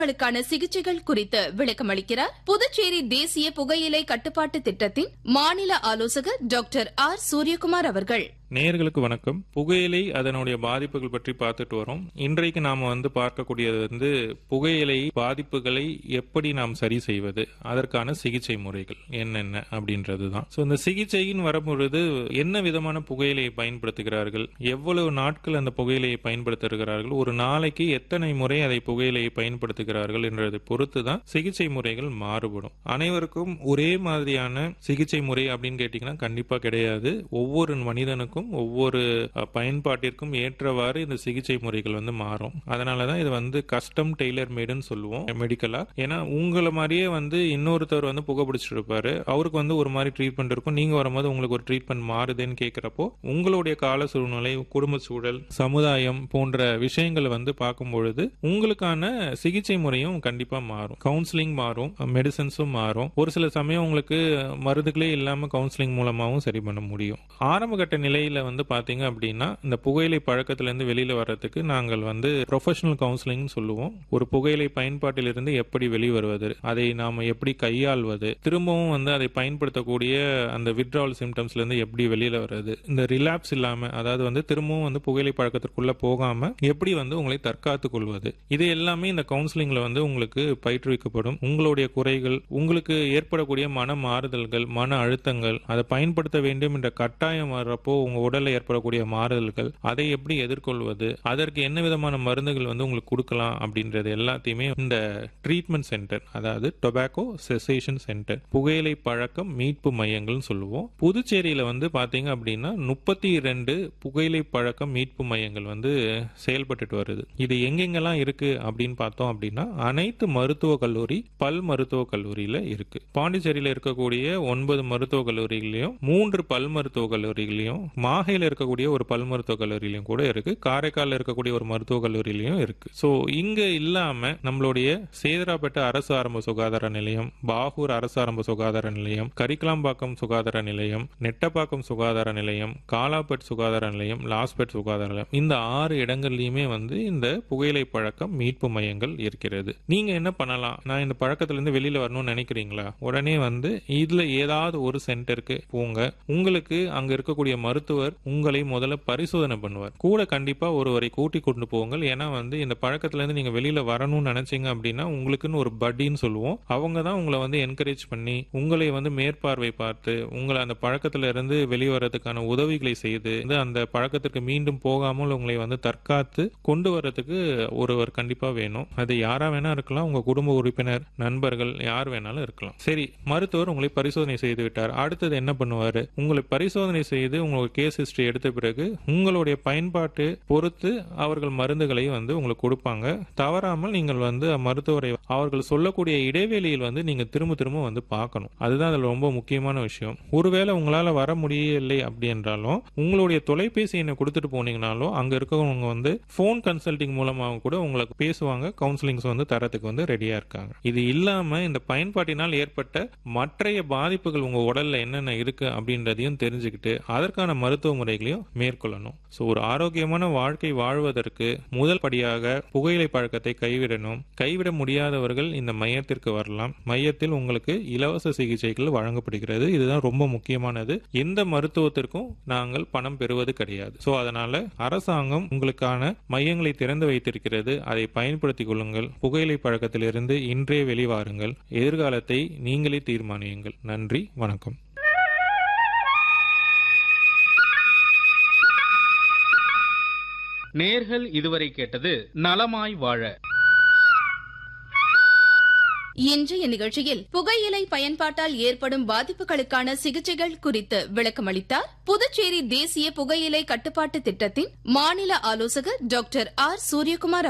களுக்கான சிகிச்சைகள் குறித்து விளக்கமளிக்கிறார் புதுச்சேரி தேசிய புகையிலை கட்டுப்பாட்டு திட்டத்தின் மாநில ஆலோசகர் டாக்டர் ஆர் சூரியகுமார் அவர்கள் நேயர்களுக்கு வணக்கம் புகையிலை அதனுடைய பாதிப்புகள் பற்றி பார்த்துட்டு வரோம் இன்றைக்கு நாம வந்து பார்க்கக்கூடியது வந்து புகையிலை பாதிப்புகளை எப்படி நாம் சரி செய்வது அதற்கான சிகிச்சை முறைகள் என்னென்ன அப்படின்றது தான் ஸோ இந்த சிகிச்சையின் வரும்பொழுது என்ன விதமான புகையிலையை பயன்படுத்துகிறார்கள் எவ்வளவு நாட்கள் அந்த புகையிலையை பயன்படுத்துகிறார்கள் ஒரு நாளைக்கு எத்தனை முறை அதை புகையிலையை பயன்படுத்துகிறார்கள் என்றதை பொறுத்து தான் சிகிச்சை முறைகள் மாறுபடும் அனைவருக்கும் ஒரே மாதிரியான சிகிச்சை முறை அப்படின்னு கேட்டீங்கன்னா கண்டிப்பா கிடையாது ஒவ்வொரு மனிதனுக்கும் ஒவ்வொரு அஹ், பயன்பாட்டிற்கும் ஏற்றவாறு இந்த சிகிச்சை முறைகள் வந்து மாறும் அதனாலதான் இது வந்து கஸ்டம் டெய்லர் மேடுன்னு சொல்லுவோம் மெடிக்கலா ஏன்னா உங்களை மாதிரியே வந்து இன்னொருத்தர் வந்து புகைப்பிடிச்சிட்டு இருப்பாரு அவருக்கு வந்து ஒரு மாதிரி ட்ரீட்மெண்ட் இருக்கும் நீங்க வரும்போது உங்களுக்கு ஒரு ட்ரீட்மெண்ட் மாறுதுன்னு கேட்கிறப்போ உங்களுடைய கால சூழ்நிலை குடும்ப சூழல் சமுதாயம் போன்ற விஷயங்களை வந்து பார்க்கும் பொழுது உங்களுக்கான சிகிச்சை முறையும் கண்டிப்பா மாறும் கவுன்சிலிங் மாறும் மெடிசன்ஸும் மாறும் ஒரு சில சமயம் உங்களுக்கு மருந்துகளே இல்லாம கவுன்சிலிங் மூலமாவும் சரி பண்ண முடியும் ஆரம்ப கட்ட நிலையில வந்து பாத்தீங்க அப்படின்னா இந்த புகையிலை பழக்கத்துல இருந்து வெளியில வர்றதுக்கு நாங்கள் வந்து ப்ரொஃபஷனல் கவுன்சிலிங் சொல்லுவோம் ஒரு புகையிலை பயன்பாட்டிலிருந்து எப்படி வெளிவருவது அதை நாம எப்படி கையாள்வது திரும்பவும் வந்து அதை பயன்படுத்தக்கூடிய அந்த வித்ட்ராவல் சிம்டம்ஸ்ல இருந்து எப்படி வெளியில வர்றது இந்த ரிலாப்ஸ் இல்லாம அதாவது வந்து திரும்பவும் வந்து புகையிலை பழக்கத்திற்குள்ள போகாம எப்படி வந்து உங்களை தற்காத்து கொள்வது இது எல்லாமே இந்த கவுன்சிலிங்ல வந்து உங்களுக்கு பயிற்றுவிக்கப்படும் உங்களுடைய குறைகள் உங்களுக்கு ஏற்படக்கூடிய மன மாறுதல்கள் மன அழுத்தங்கள் அதை பயன்படுத்த வேண்டும் என்ற கட்டாயம் வர்றப்போ உங்க உடல்ல ஏற்படக்கூடிய மாறுதல்கள் அதை எப்படி எதிர்கொள்வது அதற்கு என்ன விதமான மருந்துகள் வந்து உங்களுக்கு கொடுக்கலாம் அப்படின்றது எல்லாத்தையுமே இந்த ட்ரீட்மெண்ட் சென்டர் அதாவது டொபாக்கோ செசேஷன் சென்டர் புகையிலை பழக்கம் மீட்பு மையங்கள்னு சொல்லுவோம் புதுச்சேரியில வந்து பாத்தீங்க அப்படின்னா முப்பத்தி இரண்டு புகையிலை பழக்கம் மீட்பு மையங்கள் வந்து செயல்பட்டுட்டு வருது இது எங்கெங்கெல்லாம் இருக்கு அப்படின்னு பார்த்தோம் அப்படின்னா அனைத்து மருத்துவக் கல்லூரி பல் மருத்துவக் கல்லூரியில இருக்கு பாண்டிச்சேரியில இருக்கக்கூடிய ஒன்பது மருத்துவக் கல்லூரிகளையும் மூன்று பல் மருத்துவக் கல்லூரிகளையும் மாஹையில இருக்கக்கூடிய ஒரு பல் மருத்துவக் கல்லூரியிலும் கூட இருக்கு காரைக்கால்ல இருக்கக்கூடிய ஒரு மருத்துவக் கல்லூரியிலையும் இருக்கு சோ இங்க இல்லாம நம்மளுடைய சேதராப்பேட்டை அரசு ஆரம்ப சுகாதார நிலையம் பாகூர் அரசு ஆரம்ப சுகாதார நிலையம் கரிக்கலாம்பாக்கம் சுகாதார நிலையம் நெட்டப்பாக்கம் சுகாதார நிலையம் காலாப்பேட் சுகாதார நிலையம் லாஸ்பேட் சுகாதார நிலையம் இந்த ஆறு இடங்கள்லயுமே வந்து இந்த புகையிலை பழக்கம் மீட்பு மையங்கள் இருக்கிறது நீங்க என்ன பண்ணலாம் நான் இந்த பழக்கத்துல இருந்து வெளியில வரணும்னு நினைக்கிறீங்களா உடனே வந்து இதுல ஏதாவது ஒரு சென்டருக்கு போங்க உங்களுக்கு அங்க இருக்கக்கூடிய மருத்துவர் உங்களை முதல்ல பரிசோதனை பண்ணுவார் கூட கண்டிப்பா ஒருவரை கூட்டி கொண்டு போங்கள் ஏன்னா வந்து இந்த பழக்கத்துல இருந்து நீங்க வெளியில வரணும்னு நினைச்சீங்க அப்படின்னா உங்களுக்குன்னு ஒரு பட்டின்னு சொல்லுவோம் அவங்க தான் உங்களை வந்து என்கரேஜ் பண்ணி உங்களை வந்து மேற்பார்வை பார்த்து உங்களை அந்த பழக்கத்துல இருந்து வெளிவரதுக்கான உதவிகளை செய்து வந்து அந்த பழக்கத்திற்கு மீண்டும் போகாமல் உங்களை வந்து தற்காத்து கொண்டு வரதுக்கு ஒருவர் கண்டிப்பா வேணும் அது யாரா வேணா இருக்கலாம் உங்க குடும்ப உறுப்பினர் நண்பர்கள் யார் வேணாலும் இருக்கலாம் சரி மருத்துவர் உங்களை பரிசோதனை செய்து விட்டார் அடுத்தது என்ன பண்ணுவாரு உங்களை பரிசோதனை செய்து உங்களோட கேஸ் ஹிஸ்டரி எடுத்த பிறகு உங்களுடைய பயன்பாட்டு பொறுத்து அவர்கள் மருந்துகளை வந்து உங்களுக்கு கொடுப்பாங்க தவறாமல் நீங்கள் வந்து மருத்துவரை அவர்கள் சொல்லக்கூடிய இடைவெளியில் வந்து நீங்க திரும்ப திரும்ப வந்து பார்க்கணும் அதுதான் அதுல ரொம்ப முக்கியமான விஷயம் ஒருவேளை உங்களால வர முடியவில்லை அப்படி என்றாலும் உங்களுடைய தொலைபேசி எண்ணை கொடுத்துட்டு போனீங்கனாலும் அங்க இருக்கவங்க வந்து போன் கன்சல்டிங் மூலமாக கூட உங்களுக்கு பேசுவாங்க கவுன்சிலிங்ஸ் வந்து தரத்துக்கு வந்து ரெடியா இருக்காங்க இது இல்லாம இந்த பயன்பாட்டினால் ஏற்பட்ட மற்றைய பாதிப்புகள் உங்க உடல்ல என்னென்ன இருக்கு அப்படின்றதையும் தெரிஞ்சுக்கிட்டு அதற்கான மருத்துவ முறைகளையும் மேற்கொள்ளணும் ஸோ ஒரு ஆரோக்கியமான வாழ்க்கை வாழ்வதற்கு முதல் படியாக புகையிலை பழக்கத்தை கைவிடணும் கைவிட முடியாதவர்கள் இந்த மையத்திற்கு வரலாம் மையத்தில் உங்களுக்கு இலவச சிகிச்சைகள் வழங்கப்படுகிறது இதுதான் ரொம்ப முக்கியமானது எந்த மருத்துவத்திற்கும் நாங்கள் பணம் பெறுவது கிடையாது ஸோ அதனால அரசாங்கம் உங்களுக்கான மையங்களை திறந்து வைத்திருக்கிறது அதை பயன்படுத்திக் கொள்ளுங்கள் புகையிலை பழக்கத்திலிருந்து இன்றே வெளிவாருங்கள் எதிர்காலத்தை நீங்களே தீர்மானியுங்கள் நன்றி வணக்கம் நேர்கள் இதுவரை கேட்டது நலமாய் வாழ இன்றைய நிகழ்ச்சியில் புகையிலை பயன்பாட்டால் ஏற்படும் பாதிப்புகளுக்கான சிகிச்சைகள் குறித்து விளக்கமளித்தார் புதுச்சேரி தேசிய புகையிலை கட்டுப்பாட்டு திட்டத்தின் மாநில ஆலோசகர் டாக்டர் ஆர் சூரியகுமார்